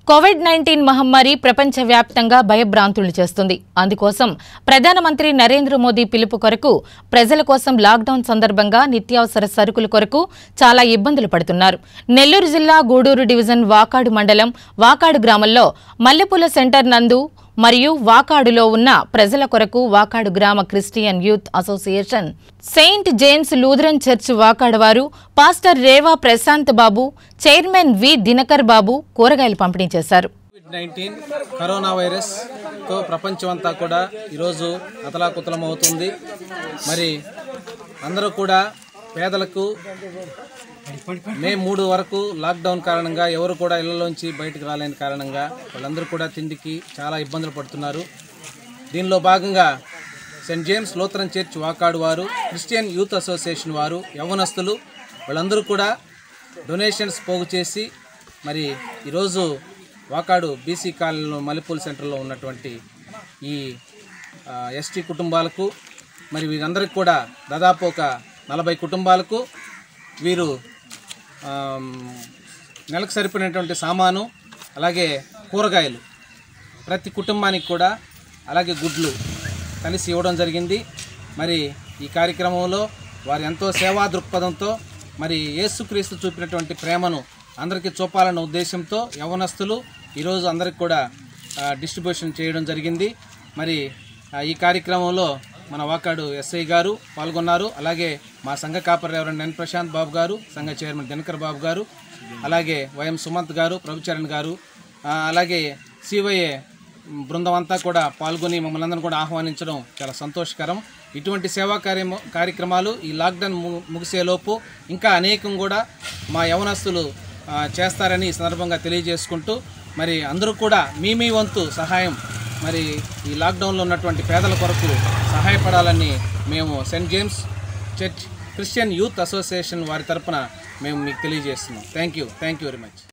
Covid nineteen మహమ్మారి ప్రపంచవ్యాప్తంగా భయభ్రాంతులు చేస్తుంది అందుకోసం ప్రధానమంత్రి నరేంద్ర మోదీ పిలుపు కొరకు ప్రజల కోసం లాక్డౌన్ సందర్భంగా నిత్యావసర సరుకుల కొరకు చాలా ఇబ్బందులు పడుతున్నారు నెల్లూరు జిల్లా గూడూరు డివిజన్ వాకాడు మండలం వాకాడు గ్రామంలో మల్లెపూల సెంటర్ నందు మరియు వాకాడులో ఉన్న ప్రజల కొరకు వాకాడు గ్రామ Christian youth association Saint James Lutheran church Vakadu వారు పాస్టర్ రేవా ప్రశాంత్ బాబు చైర్మన్ వి దినకర్ బాబు కూరగాయలు పంపిణీ చేశారు కోవిడ్ నైన్టీన్ కరోనా వైరస్తో ప్రపంచం అంతా కూడా ఈరోజు అతలాకుతలమవుతుంది మరి అందరూ కూడా పేదలకు మే మూడు వరకు లాక్డౌన్ కారణంగా ఎవరు కూడా ఇళ్లలోంచి బయటకు రాలేని కారణంగా వాళ్ళందరూ కూడా తిండికి చాలా ఇబ్బందులు పడుతున్నారు దీనిలో భాగంగా Saint James Lutheran church Vakadu వారు క్రిస్టియన్ యూత్ అసోసియేషన్ వారు యవనస్తులు వాళ్ళందరూ కూడా డొనేషన్స్ పోగు చేసి మరి ఈరోజు వాకాడు బీసీ కాలనీలో మల్లెపూల్ సెంటర్లో ఉన్నటువంటి ఈ ఆ, ఎస్టీ కుటుంబాలకు మరి వీరందరికీ కూడా దాదాపు ఒక నలభై కుటుంబాలకు వీరు ఆమ్, నెలకు సరిపడినటువంటి సామాను అలాగే కూరగాయలు ప్రతి కుటుంబానికి కూడా అలాగే గుడ్లు కలిసి ఇవ్వడం జరిగింది మరి ఈ కార్యక్రమంలో వారు ఎంతో సేవా దృక్పథంతో మరి యేసుక్రీస్తు చూపినటువంటి ప్రేమను అందరికీ చూపాలన్న ఉద్దేశంతో యవనస్తులు ఈరోజు అందరికి కూడా ఆ, డిస్ట్రిబ్యూషన్ చేయడం జరిగింది మరి ఆ, ఈ కార్యక్రమంలో మన వాకాడు ఎస్ఐ గారు పాల్గొన్నారు అలాగే మా సంఘ కాపర్ రెవరెండ్ ఎన్ ప్రశాంత్ బాబు గారు సంఘ చైర్మన్ దినకర్ బాబు గారు అలాగే వైఎం సుమంత్ గారు ప్రభుచరణ్ గారు ఆ, అలాగే సివైఏ బృందం అంతా కూడా పాల్గొని మమ్మల్ని అందరిని కూడా ఆహ్వానించడం చాలా సంతోషకరం ఇటువంటి సేవా కార్యము కార్యక్రమాలు ఈ లాక్డౌన్ ము- ముగిసేలోపు ఇంకా అనేకం కూడా మా యవనస్తులు ఆ, చేస్తారని ఈ సందర్భంగా తెలియజేసుకుంటూ మరి అందరూ కూడా మీ మీ వంతు సహాయం మరి ఈ లాక్డౌన్లో ఉన్నటువంటి పేదల కొరకు సహాయపడాలని మేము Saint James church Christian youth association వారి తరపున మేము మీకు తెలియజేస్తున్నాం thank you thank you very much